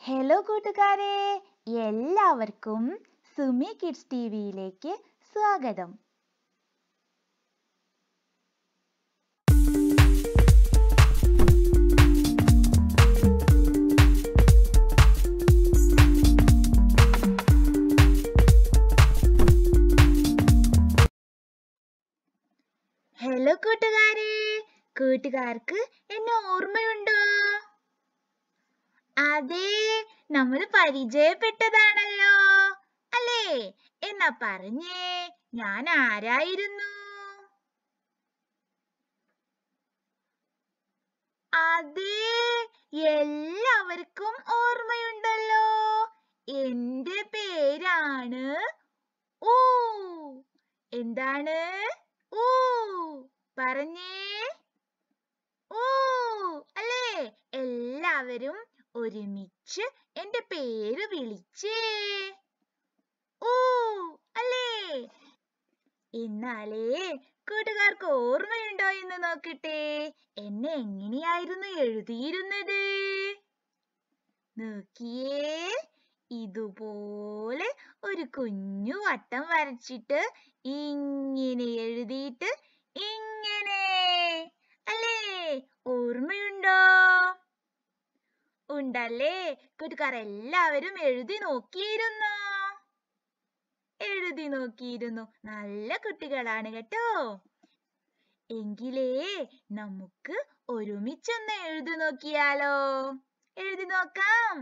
hello കൂട്ടുകാരെ എല്ലാവർക്കും Sumi kids T വിയിലേക്ക് സ്വാഗതം ഹലോ കൂട്ടുകാരെ കൂട്ടുകാർക്ക് എന്നെ ഓർമ്മയുണ്ടോ അതെ നമ്മൾ പരിചയപ്പെട്ടതാണല്ലോ അല്ലേ എന്നാ പറഞ്ഞേ ഞാൻ ആരായിരുന്നു അതെ എല്ലാവർക്കും ഓർമ്മയുണ്ടല്ലോ എന്റെ പേരാണ് ഊ എന്താണ് ഊ പറഞ്ഞേ ഊ അല്ലേ എല്ലാവരും ഒരുമിച്ച് എന്റെ പേര് വിളിച്ചേ ഊ അല്ലേ എന്നാലേ കൂട്ടുകാർക്ക് ഓർമ്മയുണ്ടോ എന്ന് നോക്കട്ടെ എന്നെ എങ്ങനെയായിരുന്നു എഴുതിയിരുന്നത് നോക്കിയേ ഇതുപോലെ ഒരു കുഞ്ഞു വട്ടം വരച്ചിട്ട് ഇങ്ങനെ എഴുതിയിട്ട് ഇങ്ങനെ അല്ലേ ഓർമ്മയുണ്ടോ ഉണ്ടല്ലേ കൂട്ടുകാർ എല്ലാവരും എഴുതി നോക്കിയിരുന്നോ എഴുതി നോക്കിയിരുന്നു നല്ല കുട്ടികളാണ് കേട്ടോ എങ്കിലേ നമുക്ക് ഒരുമിച്ചൊന്ന് എഴുതി നോക്കിയാലോ എഴുതി നോക്കാം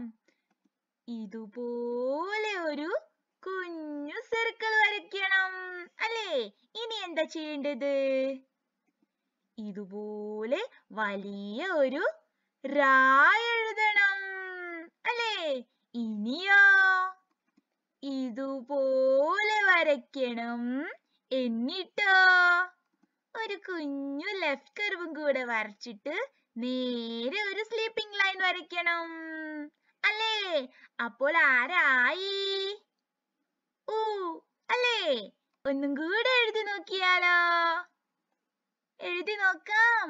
ഇതുപോലെ ഒരു കുഞ്ഞു സർക്കിൾ വരയ്ക്കണം അല്ലേ ഇനി എന്താ ചെയ്യേണ്ടത് ഇതുപോലെ വലിയ ഒരു റാ എഴുതണം അല്ലേ ഇനിയോ ഇതുപോലെ വരയ്ക്കണം എന്നിട്ടോ ഒരു കുഞ്ഞു ലെഫ്റ്റ് കർവും കൂടെ വരച്ചിട്ട് നേരെ ഒരു സ്ലീപ്പിംഗ് ലൈൻ വരയ്ക്കണം അല്ലേ അപ്പോൾ ആരായി ഊ അല്ലേ ഒന്നും കൂടെ എഴുതി നോക്കിയാലോ എഴുതി നോക്കാം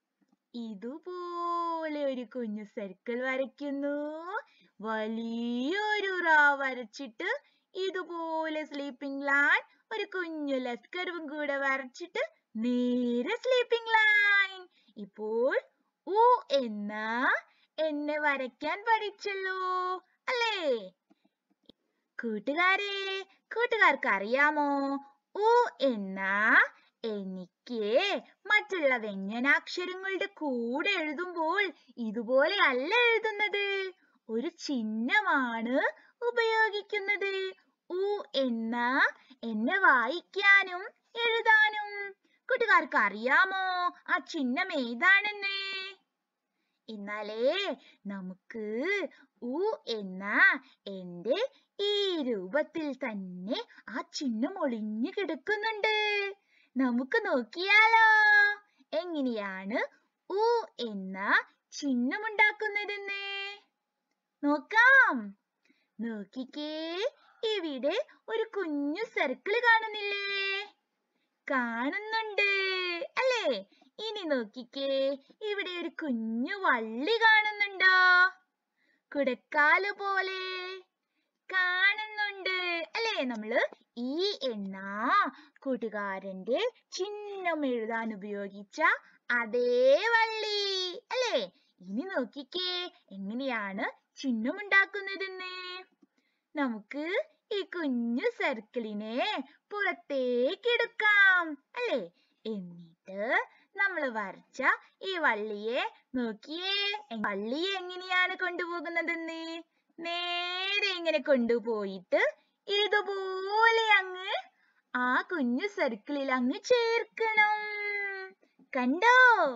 ഇതുപോലെ ഒരു കുഞ്ഞു സർക്കിൾ വരയ്ക്കുന്നു വലിയൊരു റാ വരച്ചിട്ട് ഇതുപോലെ സ്ലീപ്പിംഗ് ലൈൻ ഒരു കുഞ്ഞു ലെഫ്റ്റ് കർവും കൂടെ വരച്ചിട്ട് നേരെ സ്ലീപ്പിംഗ് ലൈൻ ഇപ്പോൾ ഉ എന്ന എന്നെ വരയ്ക്കാൻ പഠിച്ചല്ലോ അല്ലേ കൂട്ടുകാരെ കൂട്ടുകാർക്ക് അറിയാമോ ഉ എന്ന എനിക്ക് മറ്റുള്ള വ്യഞ്ജനാക്ഷരങ്ങളുടെ കൂടെ എഴുതുമ്പോൾ ഇതുപോലെ അല്ല എഴുതുന്നത് ഒരു ചിഹ്നമാണ് ഉപയോഗിക്കുന്നത് ഉ എന്ന എന്നെ വായിക്കാനും എഴുതാനും കൂട്ടുകാർക്ക് അറിയാമോ ആ ചിഹ്നം ഏതാണെന്ന് എന്നാലേ നമുക്ക് ഉ എന്ന എന്റെ ഈ രൂപത്തിൽ തന്നെ ആ ചിഹ്നം ഒളിഞ്ഞു കിടക്കുന്നുണ്ട് നമുക്ക് നോക്കിയാലോ എങ്ങനെയാണ് ഉ എന്ന ചിഹ്നമുണ്ടാക്കുന്നതെന്ന് നോക്കാം നോക്കിക്കേ ഇവിടെ ഒരു കുഞ്ഞു സർക്കിൾ കാണുന്നില്ലേ കാണുന്നുണ്ട് അല്ലേ ഇനി നോക്കിക്കേ ഇവിടെ ഒരു കുഞ്ഞു വള്ളി കാണുന്നുണ്ടോ കുടക്കാല് പോലെ കാണുന്നുണ്ട് അല്ലേ നമ്മള് ഈ എന്ന കൂട്ടുകാരന്റെ ചിഹ്നം എഴുതാൻ ഉപയോഗിച്ച അതേ വള്ളി അല്ലേ ഇനി നോക്കിക്കേ എങ്ങനെയാണ് ചിഹ്നം ഉണ്ടാക്കുന്നതെന്ന് നമുക്ക് ഈ കുഞ്ഞു സർക്കിളിനെ പുറത്തേക്ക് എടുക്കാം അല്ലേ എന്നിട്ട് നമ്മൾ വരച്ച ഈ വള്ളിയെ നോക്കിയേ വള്ളിയെ എങ്ങനെയാണ് കൊണ്ടുപോകുന്നതെന്ന് നേരെ ഇങ്ങനെ കൊണ്ടുപോയിട്ട് ഇതുപോലെ അങ്ങ് ആ കുഞ്ഞു സർക്കിളിൽ അങ്ങ് ചേർക്കണം കണ്ടോ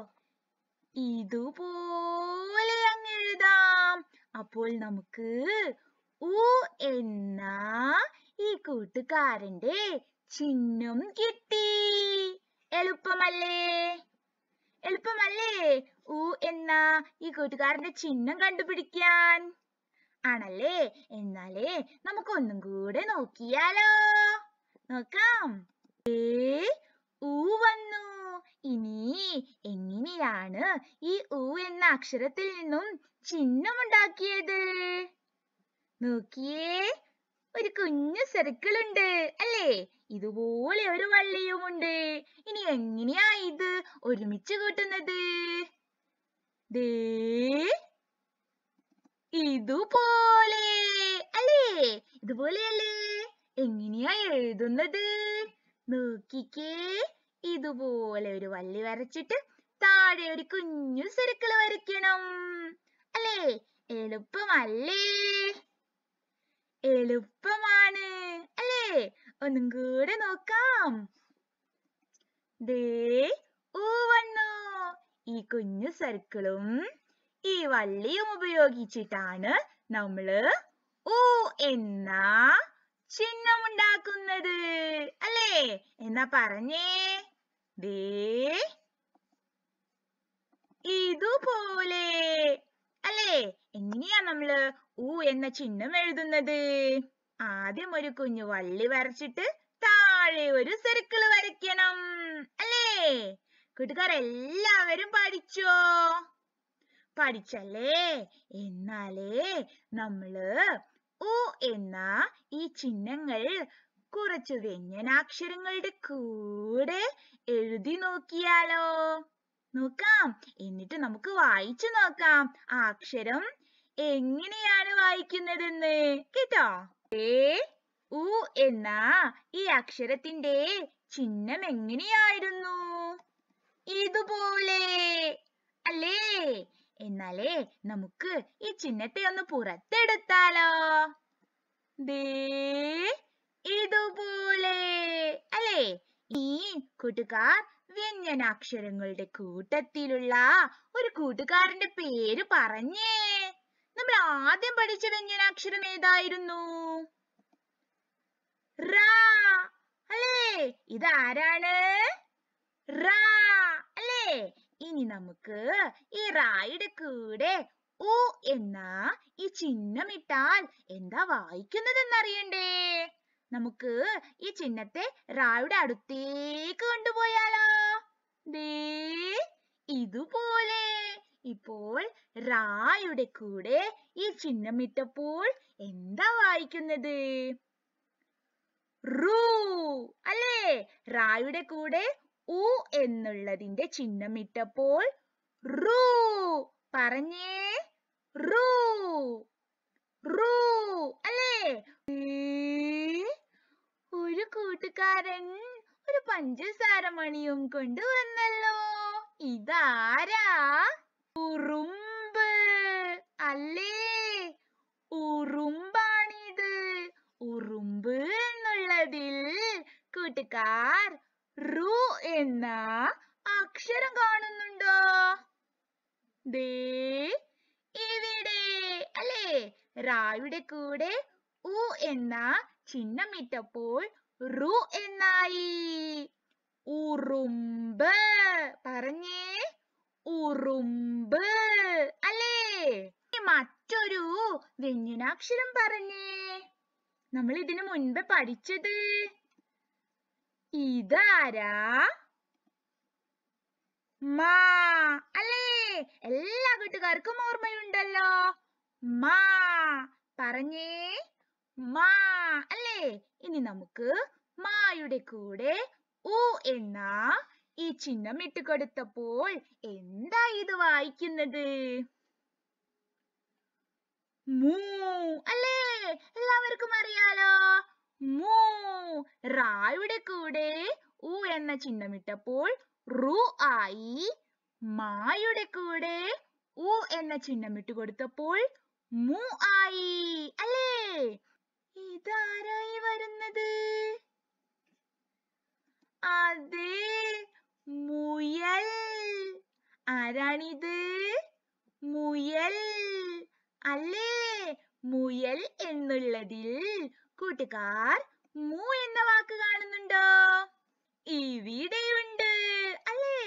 ഇതുപോലെ അങ്ങ് എഴുതാം അപ്പോൾ നമുക്ക് ഉ എന്ന ഈ കൂട്ടുകാരന്റെ ചിഹ്നം കിട്ടി എളുപ്പമല്ലേ എളുപ്പമല്ലേ ഉ എന്ന ഈ കൂട്ടുകാരന്റെ ചിഹ്നം കണ്ടുപിടിക്കാൻ ആണല്ലേ എന്നാലേ നമുക്ക് ഒന്നും കൂടെ നോക്കിയാലോ നോക്കാം ഏ ഊ വന്നു ഇനി എങ്ങനെയാണ് ഈ ഊ എന്ന അക്ഷരത്തിൽ നിന്നും ചിഹ്നമുണ്ടാക്കിയത് നോക്കിയേ ഒരു കുഞ്ഞു സർക്കിൾ ഉണ്ട് അല്ലേ ഇതുപോലെ ഒരു വള്ളിയുമുണ്ട് ഇനി എങ്ങനെയാ ഇത് ഒരുമിച്ച് കൂട്ടുന്നത് ദേ ഇതുപോലെ അല്ലേ ഇതുപോലെയല്ലേ എങ്ങനെയാ എഴുതുന്നത് നോക്കിക്കേ ഇതുപോലെ ഒരു വള്ളി വരച്ചിട്ട് താഴെ ഒരു കുഞ്ഞു സർക്കിൾ വരയ്ക്കണം അല്ലേ എളുപ്പമല്ലേ എളുപ്പമാണ് അല്ലേ ഒന്നും കൂടെ നോക്കാം ദേ ഊ വന്നു ഈ കുഞ്ഞു സർക്കിളും ഈ വള്ളിയും ഉപയോഗിച്ചിട്ടാണ് നമ്മള് ഊ എന്ന ചിഹ്നം ഉണ്ടാക്കുന്നത് അല്ലേ എന്നാ പറഞ്ഞേ ദേ ഇതുപോലെ അല്ലേ എങ്ങനെയാ നമ്മള് ഊ എന്ന ചിഹ്നം എഴുതുന്നത് ആദ്യം ഒരു കുഞ്ഞു വള്ളി വരച്ചിട്ട് താഴെ ഒരു സർക്കിൾ വരയ്ക്കണം അല്ലേ കൂട്ടുകാർ എല്ലാവരും പഠിച്ചോ പഠിച്ചല്ലേ എന്നാലേ നമ്മള് ഊ എന്ന ഈ ചിഹ്നങ്ങൾ കുറച്ച് വ്യഞ്ജനാക്ഷരങ്ങളുടെ കൂടെ എഴുതി നോക്കിയാലോ നോക്കാം എന്നിട്ട് നമുക്ക് വായിച്ചു നോക്കാം ആ അക്ഷരം എങ്ങനെയാണ് വായിക്കുന്നതെന്ന് കേട്ടോ ഏ ഉ എന്ന ഈ അക്ഷരത്തിന്റെ ചിഹ്നം എങ്ങനെയായിരുന്നു ഇതുപോലെ അല്ലേ എന്നാലേ നമുക്ക് ഈ ചിഹ്നത്തെ ഒന്ന് പുറത്തെടുത്താലോ ദേ ഇതുപോലെ അല്ലേ ഈ കൂട്ടുകാർ വ്യഞ്ജനാക്ഷരങ്ങളുടെ കൂട്ടത്തിലുള്ള ഒരു കൂട്ടുകാരന്റെ പേര് പറഞ്ഞേ നമ്മൾ ആദ്യം പഠിച്ച വ്യഞ്ജനാക്ഷരം ഏതായിരുന്നു റാ അല്ലേ ഇതാരാണ് റാ അല്ലേ ഇനി നമുക്ക് ഈ റായുടെ കൂടെ ഉ എന്ന ഈ ചിഹ്നം ഇട്ടാൽ എന്താ വായിക്കുന്നതെന്നറിയണ്ടേ നമുക്ക് ഈ ചിഹ്നത്തെ റായുടെ അടുത്തേക്ക് കൊണ്ടുപോയാലോ ദേ ഇതുപോലെ ഇപ്പോൾ റായുടെ കൂടെ ഈ ചിഹ്നം ഇട്ടപ്പോൾ എന്താ വായിക്കുന്നത് റൂ അല്ലേ റായുടെ കൂടെ ഉ എന്നുള്ളതിന്റെ ചിഹ്നം ഇട്ടപ്പോൾ റൂ പറഞ്ഞേ റൂ റൂ അല്ലേ ഒരു കൂട്ടുകാരൻ ഒരു പഞ്ചസാര മണിയും കൊണ്ടുവന്നല്ലോ ഇതാരാ ഉറുമ്പ് അല്ലേ ഉറുമ്പാണിത് ഉറുമ്പ് എന്നുള്ളതിൽ കൂട്ടുകാർ റു എന്ന അക്ഷരം കാണുന്നുണ്ടോ ദേ ഇവിടെ അല്ലേ റായുടെ കൂടെ ഉ എന്ന ചിഹ്നം ഇട്ടപ്പോൾ റു എന്നായി ഉറുമ്പ് പറഞ്ഞേ ഉറുമ്പ് അല്ലേ ഇനി മറ്റൊരു വ്യഞ്ജനാക്ഷരം പറഞ്ഞേ നമ്മൾ ഇതിനു മുൻപ് പഠിച്ചത് ഇതാരാ മാ അല്ലേ എല്ലാ കൂട്ടുകാർക്കും ഓർമ്മയുണ്ടല്ലോ മാ പറഞ്ഞേ മാ അല്ലേ ഇനി നമുക്ക് മായുടെ കൂടെ ഉ എന്ന ഈ ചിഹ്നം ഇട്ട് കൊടുത്തപ്പോൾ എന്താ ഇത് വായിക്കുന്നത് മൂ അല്ലേ എല്ലാവർക്കും അറിയാലോ മൂ റായുടെ കൂടെ ഉ എന്ന ചിഹ്നം ഇട്ടപ്പോൾ റു ആയി മായുടെ കൂടെ ഉ എന്ന ചിഹ്നം ഇട്ട് കൊടുത്തപ്പോൾ മു ആയി അല്ലേ ഇതാരായി വരുന്നത് അതെ മുയൽ ആരാണിത് മുയൽ അല്ലേ മുയൽ എന്നുള്ളതിൽ കൂട്ടുകാർ മു എന്ന വാക്ക് കാണുന്നുണ്ടോ ഇവിടെയുണ്ട് അല്ലേ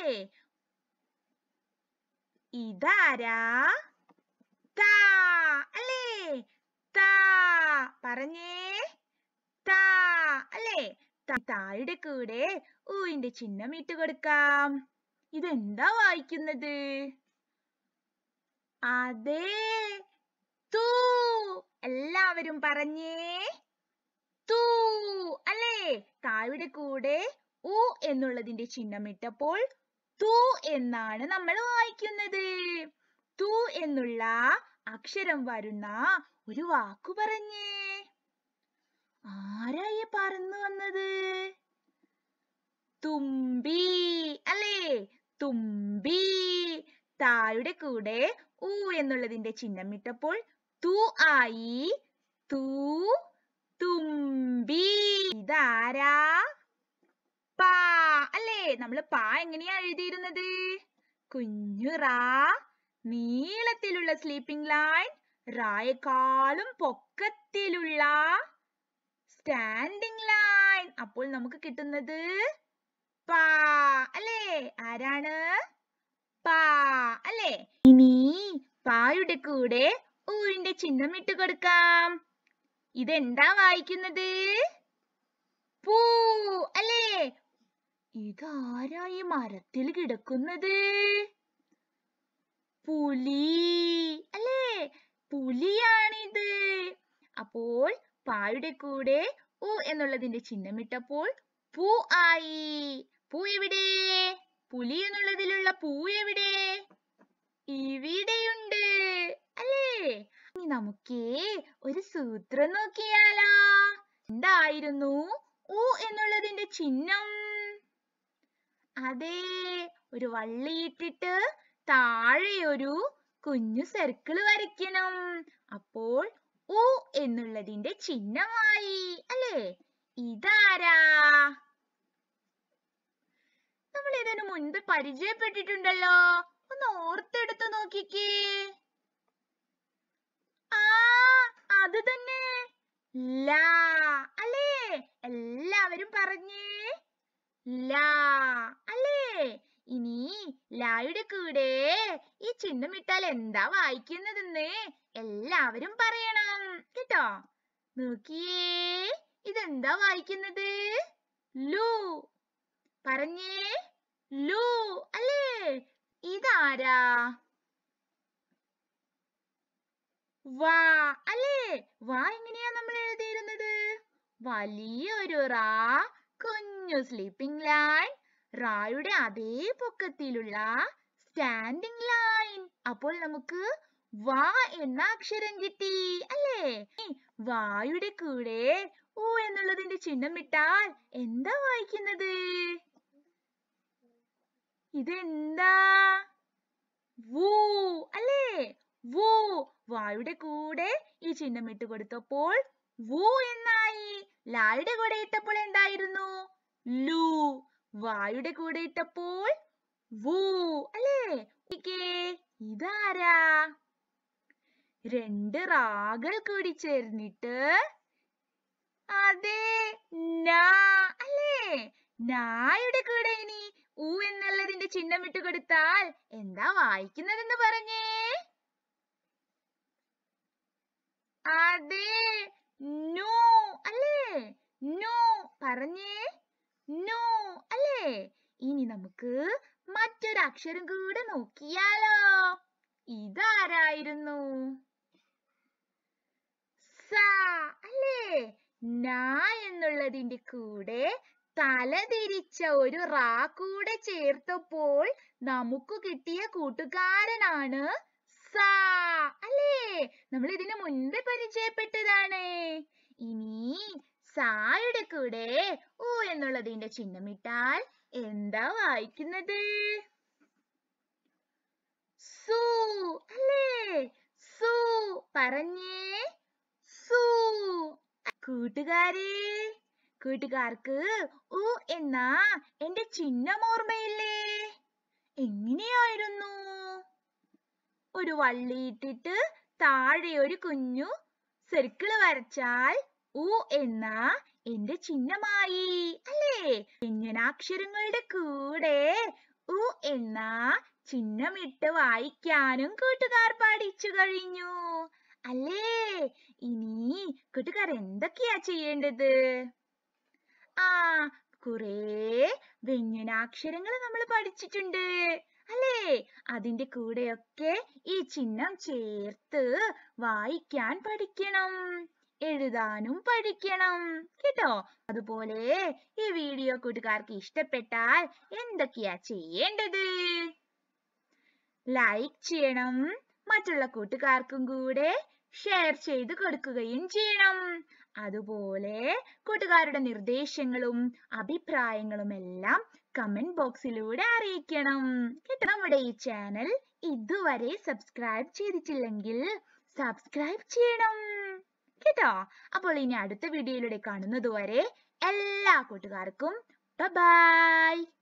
ഇതാരാ താ അല്ലേ താ പറഞ്ഞേ താ അല്ലേ ത- തായുടെ കൂടെ ഊവിന്റെ ചിഹ്നം ഇട്ട് കൊടുക്കാം ഇതെന്താ വായിക്കുന്നത് അതെ തൂ എല്ലാവരും എല്ലാവരും പറഞ്ഞേ തൂ അല്ലേ തായുടെ കൂടെ ഉ എന്നുള്ളതിന്റെ ചിഹ്നമിട്ടപ്പോൾ തു എന്നാണ് നമ്മൾ വായിക്കുന്നത് തു എന്നുള്ള അക്ഷരം വരുന്ന ഒരു വാക്കു പറഞ്ഞേ ആരായി പറന്നു വന്നത് തുമ്പി അല്ലേ തുമ്പി തായുടെ കൂടെ ഉ എന്നുള്ളതിന്റെ ചിഹ്നമിട്ടപ്പോൾ തു ആയി തൂ തുമ്പി ഇതാരാ പാ അല്ലേ നമ്മൾ പാ എങ്ങനെയാ എഴുതിയിരുന്നത് കുഞ്ഞു റാ നീളത്തിലുള്ള സ്ലീപ്പിംഗ് ലൈൻ റായെക്കാളും പൊക്കത്തിലുള്ള സ്റ്റാൻഡിംഗ് ലൈൻ അപ്പോൾ നമുക്ക് കിട്ടുന്നത് പാ അല്ലേ ആരാണ് പാ അല്ലേ ഇനി പായുടെ കൂടെ ഊരിന്റെ ചിഹ്നം ഇട്ട് കൊടുക്കാം ഇതെന്താ വായിക്കുന്നത് പൂ അല്ലേ ഇതാരാ ഈ മരത്തിൽ കിടക്കുന്നത് പുലി അല്ലേ പുലിയാണിത് അപ്പോൾ പായുടെ കൂടെ ഉ എന്നുള്ളതിന്റെ ചിഹ്നമിട്ടപ്പോൾ പൂ ആയി പൂ എവിടെ പുലി എന്നുള്ളതിലുള്ള പൂ എവിടെ ഇവിടെയുണ്ട് അല്ലേ ഇനി നമുക്കേ ഒരു സൂത്രം നോക്കിയാലോ എന്തായിരുന്നു ഉ എന്നുള്ളതിന്റെ ചിഹ്നം അതെ ഒരു വള്ളിയിട്ടിട്ട് താഴെ ഒരു കുഞ്ഞു സർക്കിൾ വരയ്ക്കണം അപ്പോൾ ഉ എന്നുള്ളതിന്റെ ചിഹ്നമായി അല്ലേ ഇതാരാ നമ്മൾ ഇതിനു മുൻപ് പരിചയപ്പെട്ടിട്ടുണ്ടല്ലോ ഒന്ന് ഓർത്തെടുത്ത് നോക്കിക്കേ ആ അത് തന്നെ ലാ അല്ലേ എല്ലാവരും പറഞ്ഞേ ലാ അല്ലേ ഇനി ലായുടെ കൂടെ ഈ ചിഹ്നം ഇട്ടാൽ എന്താ വായിക്കുന്നതെന്ന് എല്ലാവരും പറയണം കേട്ടോ നോക്കിയേ ഇതെന്താ വായിക്കുന്നത് ലു പറഞ്ഞേ ലു അല്ലേ ഇതാരാ വാ അല്ലേ വാ എങ്ങനെയാ നമ്മൾ എഴുതിയിരുന്നത് വലിയൊരു റാ കുഞ്ഞു സ്ലീപ്പിംഗ് ലൈൻ റായുടെ അതേ പൊക്കത്തിലുള്ള സ്റ്റാൻഡിംഗ് ലൈൻ അപ്പോൾ നമുക്ക് വാ എന്ന അക്ഷരം കിട്ടി അല്ലേ വായുടെ കൂടെ ഊ എന്നുള്ളതിന്റെ ചിഹ്നം ഇട്ടാൽ എന്താ വായിക്കുന്നത് ഇതെന്താ വൂ അല്ലേ വൂ വായുടെ കൂടെ ഈ ചിഹ്നം ഇട്ട് കൊടുത്തപ്പോൾ വൂ എന്നായി ലായുടെ കൂടെ ഇട്ടപ്പോൾ എന്തായിരുന്നു ലു വായുടെ കൂടെ ഇട്ടപ്പോൾ വൂ അല്ലേ നോക്കിക്കേ, ഇതാരാ രണ്ട് റാകൾ കൂടി ചേർന്നിട്ട് അതെ നാ അല്ലേ നായുടെ കൂടെ ഇനി ഊ എന്നുള്ളതിന്റെ ചിഹ്നം ഇട്ട് കൊടുത്താൽ എന്താ വായിക്കുന്നതെന്ന് പറഞ്ഞേ അതെ നു അല്ലേ നു പറഞ്ഞേ നു അല്ലേ ഇനി നമുക്ക് മറ്റൊരു അക്ഷരം കൂടെ നോക്കിയാലോ ഇതാരായിരുന്നു സ അല്ലേ നാ എന്നുള്ളതിന്റെ കൂടെ തലതിരിച്ച ഒരു റാ കൂടെ ചേർത്തപ്പോൾ നമുക്ക് കിട്ടിയ കൂട്ടുകാരനാണ് സാ അല്ലേ നമ്മൾ ഇതിനു മുൻപ് പരിചയപ്പെട്ടതാണ് ഇനി സായുടെ കൂടെ ഊ എന്നുള്ളതിന്റെ ചിഹ്നമിട്ടാൽ എന്താ വായിക്കുന്നത് സു അല്ലേ സു പറഞ്ഞേ സു കൂട്ടുകാരെ കൂട്ടുകാർക്ക് ഉ എന്ന എന്റെ ചിഹ്നം ഓർമ്മയില്ലേ എങ്ങനെയായിരുന്നു ഒരു വള്ളിയിട്ടിട്ട് താഴെ ഒരു കുഞ്ഞു സർക്കിള് വരച്ചാൽ ഉ എന്ന എന്റെ ചിഹ്നമായി അല്ലേ വ്യഞ്ജനാക്ഷരങ്ങളുടെ കൂടെ ഉ എന്ന ചിഹ്നമിട്ട് വായിക്കാനും കൂട്ടുകാർ പഠിച്ചു കഴിഞ്ഞു അല്ലേ ഇനി കൂട്ടുകാർ എന്തൊക്കെയാ ചെയ്യേണ്ടത് ആ കുറേ വ്യഞ്ജനാക്ഷരങ്ങൾ നമ്മൾ പഠിച്ചിട്ടുണ്ട് അല്ലേ അതിന്റെ കൂടെയൊക്കെ ഈ ചിഹ്നം ചേർത്ത് വായിക്കാൻ പഠിക്കണം എഴുതാനും പഠിക്കണം കേട്ടോ അതുപോലെ ഈ വീഡിയോ കൂട്ടുകാർക്ക് ഇഷ്ടപ്പെട്ടാൽ എന്തൊക്കെയാ ചെയ്യേണ്ടത് ലൈക്ക് ചെയ്യണം മറ്റുള്ള കൂട്ടുകാർക്കും കൂടെ ഷെയർ ചെയ്ത് കൊടുക്കുകയും ചെയ്യണം അതുപോലെ കൂട്ടുകാരുടെ നിർദ്ദേശങ്ങളും അഭിപ്രായങ്ങളും എല്ലാം കമന്റ് ബോക്സിലൂടെ അറിയിക്കണം കേട്ടോ നമ്മുടെ ഈ ചാനൽ ഇതുവരെ സബ്സ്ക്രൈബ് ചെയ്തിട്ടില്ലെങ്കിൽ സബ്സ്ക്രൈബ് ചെയ്യണം കേട്ടോ അപ്പോൾ ഇനി അടുത്ത വീഡിയോയിലൂടെ കാണുന്നത് വരെ എല്ലാ കൂട്ടുകാർക്കും ബൈ